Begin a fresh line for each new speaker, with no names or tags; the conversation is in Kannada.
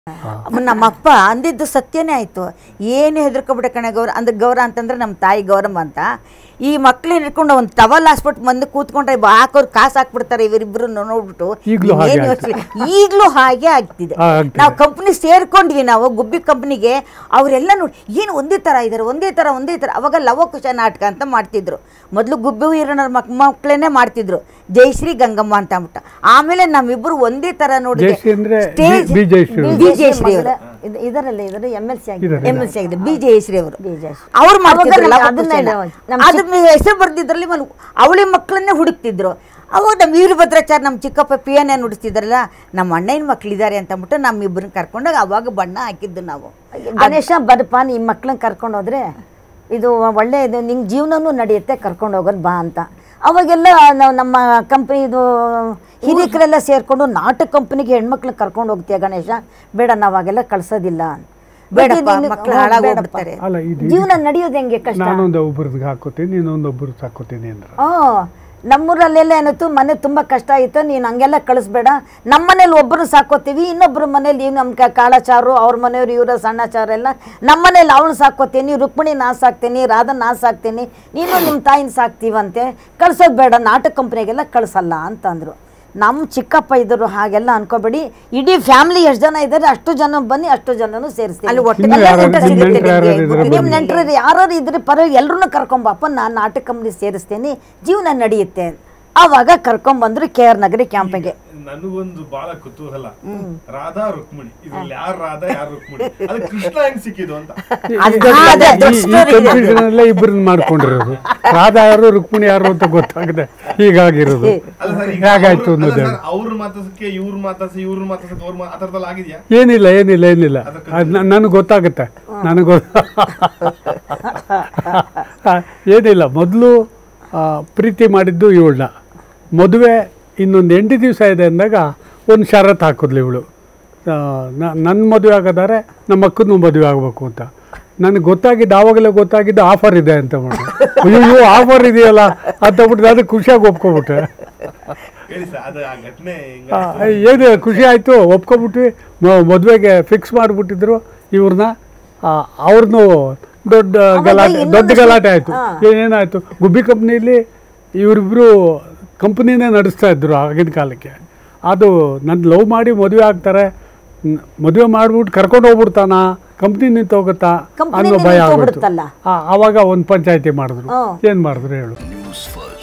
ನಮ್ಮಪ್ಪ ಅಂದಿದ್ದು ಸತ್ಯನೇ ಆಯಿತು ಏನು ಹೆದರ್ಕೊಬಿಡ ಕಣೆ ಗೌರ ಅಂದ್ರೆ ಗೌರ ಅಂತಂದ್ರೆ ನಮ್ಮ ತಾಯಿ ಗೌರಮ್ಮ ಅಂತ ಈ ಮಕ್ಳನ್ನ ಹಿಡ್ಕೊಂಡು ಒಂದು ಟವಲ್ ಹಾಸ್ಬಿಟ್ಟು ಮಂದಿ ಕೂತ್ಕೊಂಡ್ರೆ ಬ- ಹಾಕೋರು ಕಾಸು ಹಾಕ್ಬಿಡ್ತಾರೆ ಇವರಿಬ್ರು ನೋಡ್ಬಿಟ್ಟು
ಈಗ್ಲೂ ಹಾಗೆ
ಏನ್ ಯೋಚ್ನೆ- ಈಗ್ಲೂ ಹಾಗೆ ಆಗ್ತಿದೆ
ಆ, ಆಗ್ತಿದೆ.
ನಾವು ಕಂಪ್ನಿ ಸೇರ್ಕೊಂಡ್ವಿ ನಾವು ಗುಬ್ಬಿ ಕಂಪ್ನಿಗೆ ಅವರೆಲ್ಲ ನೋಡಿ ಏನು ಒಂದೇ ಥರ ಇದ್ದಾರೆ ಒಂದೇ ಥರ ಒಂದೇ ಥರ ಅವಾಗ ಲವಕುಶ ನಾಟಕ ಅಂತ ಮಾಡ್ತಿದ್ರು ಮೊದಲು ಗುಬ್ಬಿ ವೀರಣ್ಣರ ಮಕ್ ಮಕ್ಕಳನ್ನೇ ಮಾಡ್ತಿದ್ರು ಜಯಶ್ರೀ ಗಂಗಮ್ಮ ಅಂತ ಅಂದ್ಬಿಟ್ಟು ಆಮೇಲೆ ನಮ್ಮಿಬ್ರು ಒಂದೇ ಥರ ನೋಡಿ
ಜಯಶ್ರೀ ಅಂದ್ರೆ
ಸ್ಟೇಜ್
ಬಿ- ಬಿ ಜಯಶ್ರೀ ಅವರು.
ಬಿ ಜಯಶ್ರೀ ಅವರು
ಇದು- ಇದರಲ್ಲಿ ಇದ್ರೆ ಎಮ್ ಎಲ್ ಸಿ ಆಗಿದೆ
ಇದ್ದಾರೆ.
ಎಮ್ ಎಲ್ ಸಿ ಆಗಿದೆ ಬಿ ಜಯಶ್ರೀ ಅವರು
ಬಿ ಜಯಶ್ರೀ.
ಅವ್ರು
ಅವಾಗ
ಮಾಡ್ತಿದ್ರಲ್ಲ
ನಮ್ಗೆ ಅದನ್ನೇ ನಮ್ಮ
ಅದ್ರ ಹೆಸರು ಬರ್ದಿದ್ರಲ್ಲಿ ಅವಳಿ ಮಕ್ಕಳನ್ನೇ ಹುಡುಕ್ತಿದ್ರು ಅವಾಗ ನಮ್ಮ ವೀರಭದ್ರಾಚಾರ್ಯ ನಮ್ಮ ಚಿಕ್ಕಪ್ಪ ಪಿ ಎನ್ ಎನ್ ನುಡಿಸ್ತಿದ್ರಲ್ಲ ನಮ್ಮ ಅಣ್ಣನ ಮಕ್ಳಿದ್ದಾರೆ ಅಂತ ಅಂದ್ಬಿಟ್ಟು ನಮ್ಮಿಬ್ಬರನ್ನ ಕರ್ಕೊಂಡಾಗ ಅವಾಗ ಬಣ್ಣ ಹಾಕಿದ್ದು ನಾವು
ಗಣೇಶ ಬರಪ್ಪ ಈ ಮಕ್ಳನ್ನ ಕರ್ಕೊಂಡು ಹೋದ್ರೆ ಇದು ಒಳ್ಳೆ ಇದು ನಿಂಗೆ ಜೀವನನೂ ನಡೆಯುತ್ತೆ ಕರ್ಕೊಂಡು ಹೋಗೋದು ಬಾ ಅಂತ ಅವಾಗೆಲ್ಲ ನಾವು ನಮ್ಮ ಕಂಪ್ನಿದು ಹಿರಿಕರೆಲ್ಲ ಸೇರ್ಕೊಂಡು ನಾಟಕ ಕಂಪ್ನಿಗೆ ಹೆಣ್ಮಕ್ಳನ್ನ ಕರ್ಕೊಂಡು ಹೋಗ್ತೀಯ ಗಣೇಶ ಬೇಡ ನಾವು ಅವಾಗೆಲ್ಲ ಕಳ್ಸೋದಿಲ್ಲ
ಬೇಡಪ್ಪ,
ಮತ್ತೆ ನೀನು-
ಮಕ್ಳು
ಹ್ಮ್,
ಹಾಳಾಗೋಗ್ಬಿಡ್ತಾರೆ.
ಬೇಡಪ್ಪ.
ಅಲ್ಲ ಇದು
ಜೀವನ ನಡೆಯೋದು ಹೆಂಗೆ ಕಷ್ಟ
ನಾನೊಂದು ಒಬ್ಬರದ್ದು ಹಾಕೋತೀನಿ ನೀನೊಂದು ಒಬ್ಬರದ್ದು ಹಾಕೋತೀನಿ ಅಂದ್ರೆ
ಹ್ಞೂ ನಮ್ಮೂರಲ್ಲೆಲ್ಲ ಏನಿತ್ತು ಮನೆ ತುಂಬ ಕಷ್ಟ ಆಯಿತು ನೀನು ಹಂಗೆಲ್ಲ ಕಳಿಸ್ಬೇಡ ನಮ್ಮ ಮನೇಲಿ ಒಬ್ಬರು ಸಾಕೋತೀವಿ ಇನ್ನೊಬ್ಬರ ಮನೇಲಿ ಇವ್ ನಮ್ಮ ಕಾಳಚಾರು ಅವ್ರ ಮನೆಯವ್ರು ಇವರ ಸಣ್ಣಚಾರು ಎಲ್ಲ ನಮ್ಮ ಮನೇಲಿ ಅವಳು ಸಾಕೋತೀನಿ ರುಕ್ಮಿಣಿ ನಾ ಸಾಕ್ತೀನಿ ರಾಧಾ ನಾ ಸಾಕ್ತೀನಿ ನೀನು ನಿಮ್ಮ ತಾಯಿನ ಸಾಕ್ತೀವಂತೆ ಕಳ್ಸೋದು ಬೇಡ ನಾಟಕ ಕಂಪ್ನಿಗೆಲ್ಲ ಕಳಿಸಲ್ಲ ಅಂತಂದರು ನಮ್ಮ ಚಿಕ್ಕಪ್ಪ ಇದ್ದರು ಹಾಗೆಲ್ಲ ಅನ್ಕೋಬೇಡಿ ಇಡೀ ಫ್ಯಾಮಿಲಿ ಎಷ್ಟು ಜನ ಇದ್ದಾರೆ ಅಷ್ಟು ಜನ ಬನ್ನಿ ಅಷ್ಟು ಜನನು ಸೇರಿಸ್ತೀನಿ
ಅಲ್ಲಿ ಒಟ್ಟಿಗೆ
ಇನ್ನು ಯಾರು-
ಊಟ
ನಿಮ್ಮ
ಸಿಗುತ್ತೆ
ನೆಂಟ್ರು ಯಾರು
ನಿಮ್ಗೆ.
ಇದ್ದಾರೆ
ನಿಮ್ಮ ನೆಂಟರು ಯಾರು ಇದ್ರೆ ಪರ ಎಲ್ಲರೂ ಕರ್ಕೊಂಬಪ್ಪ ನಾನು ನಾಟಕ ಕಂಪ್ನಿ ಸೇರಿಸ್ತೀನಿ ಜೀವನ ನಡೆಯುತ್ತೆ ಆವಾಗ ಕರ್ಕೊಂಬಂದ್ರು ಕೆ ಆರ್ ನಗರಿ ಕ್ಯಾಂಪಿಗೆ
ನನಗೊಂದು ಬಹಳ ಕುತೂಹಲ ರಾಧಾ ರುಕ್ಮಿಣಿ ಇದ್ರಲ್ಲಿ ಯಾರು ರಾಧಾ ಯಾರು ರುಕ್ಮಿಣಿ ಅದು ಕೃಷ್ಣ ಹೆಂಗ್ ಸಿಕ್ಕಿದ್ದು ಅಂತ
ಅದು ದೊಡ್ಡ- ಅದೇ ದೊಡ್ಡ
ಈ
story ಇದೆ.
ಕನ್ಫ್ಯೂಷನ್ ಅಲ್ಲೇ ಇಬ್ಬರನ್ನ ಮಾಡ್ಕೊಂಡಿರೋದು ರಾಧಾ ಯಾರು ರುಕ್ಮಿಣಿ ಯಾರು ಅಂತ ಗೊತ್ತಾಗದೆ ಹೀಗಾಗಿರೋದು
ಅಲ್ಲ ಸರ್ ಈಗ
ಹೇಗಾಯ್ತು
ಅವ್ರು- ಅಲ್ಲ
ಅನ್ನೋದು
ಸರ್, ಅವ್ರ ಮಾತಾಡ್ಸಕ್ಕೆ ಇವ್ರ ಮಾತಾಡ್ಸಿ ಇವ್ರ ಮಾತಾಡ್ಸಕ್ಕೆ ಅವ್ರ ಆ ಥರದಲ್ಲಿ ಆಗಿದ್ಯಾ
ಏನಿಲ್ಲ ಏನಿಲ್ಲ ಏನಿಲ್ಲ ಅದು ನನಗೆ ಗೊತ್ತಾಗುತ್ತೆ ನನಗೆ ಗೊತ್ತ ಏನಿಲ್ಲ ಮೊದಲು ಪ್ರೀತಿ ಮಾಡಿದ್ದು ಇವಳನ್ನ ಮದುವೆ ಇನ್ನೊಂದು ಎಂಟು ದಿವಸ ಇದೆ ಅಂದಾಗ ಒಂದು ಷರತ್ತು ಹಾಕಿದ್ಲು ಇವಳು ನನ್ನ ಮದುವೆ ಆಗೋದಾರೆ ನಮ್ಮ ಅಕ್ಕನೂ ಮದುವೆ ಆಗಬೇಕು ಅಂತ ನನಗೆ ಗೊತ್ತಾಗಿದ್ದು ಆವಾಗಲೇ ಗೊತ್ತಾಗಿದ್ದು ಆಫರ್ ಇದೆ ಅಂತ ಮಾಡಿ ಅಯ್ಯೋ ಆಫರ್ ಇದೆಯಲ್ಲ ಅಂತ ಬಿಟ್ಟು ನಾನು ಖುಷಿಯಾಗಿ ಒಪ್ಕೊಬಿಟ್ಟೆ
ಹೇಳಿ ಸರ್ ಅದು ಆ ಘಟನೆ ಹೆಂಗ
ಆ, ಏನು ಖುಷಿ ಆಯಿತು ಒಪ್ಕೊಬಿಟ್ವಿ ಮ- ಮದುವೆಗೆ ಫಿಕ್ಸ್ ಮಾಡಿಬಿಟ್ಟಿದ್ರು ಇವ್ರನ್ನ ಅವ್ರನ್ನೂ ದೊಡ್ಡ ಗಲಾಟೆ
ಇನ್ನೊಂದು
ದೊಡ್ಡ ಗಲಾಟೆ ಆಯಿತು
ಹಾ.
ಏನೇನಾಯಿತು ಗುಬ್ಬಿ ಕಂಪ್ನಿಲಿ ಇವರಿಬ್ಬರು ಕಂಪ್ನಿನೇ ನಡೆಸ್ತಾ ಇದ್ರು ಆಗಿನ ಕಾಲಕ್ಕೆ ಅದು ನನ್ನ ಲವ್ ಮಾಡಿ ಮದುವೆ ಆಗ್ತಾರೆ ನ್- ಮದುವೆ ಮಾಡ್ಬಿಟ್ಟು ಕರ್ಕೊಂಡು ಹೋಗ್ಬಿಡ್ತಾನ ಕಂಪ್ನಿ ನಿಂತು ಹೋಗುತ್ತಾ
ಕಂಪ್ನಿ
ಅನ್ನೋ ಭಯ ಆಗ್ಬಿಡ್ತು
ನಿಂತೋಗ್ಬಿಡುತ್ತಲ್ಲ.
ಆ, ಆವಾಗ ಒಂದು ಪಂಚಾಯತಿ ಮಾಡಿದ್ರು
ಹ್ಮ್.
ಏನು ಮಾಡಿದ್ರು ಹೇಳು
ನ್ಯೂಸ್ ಫಸ್ಟ್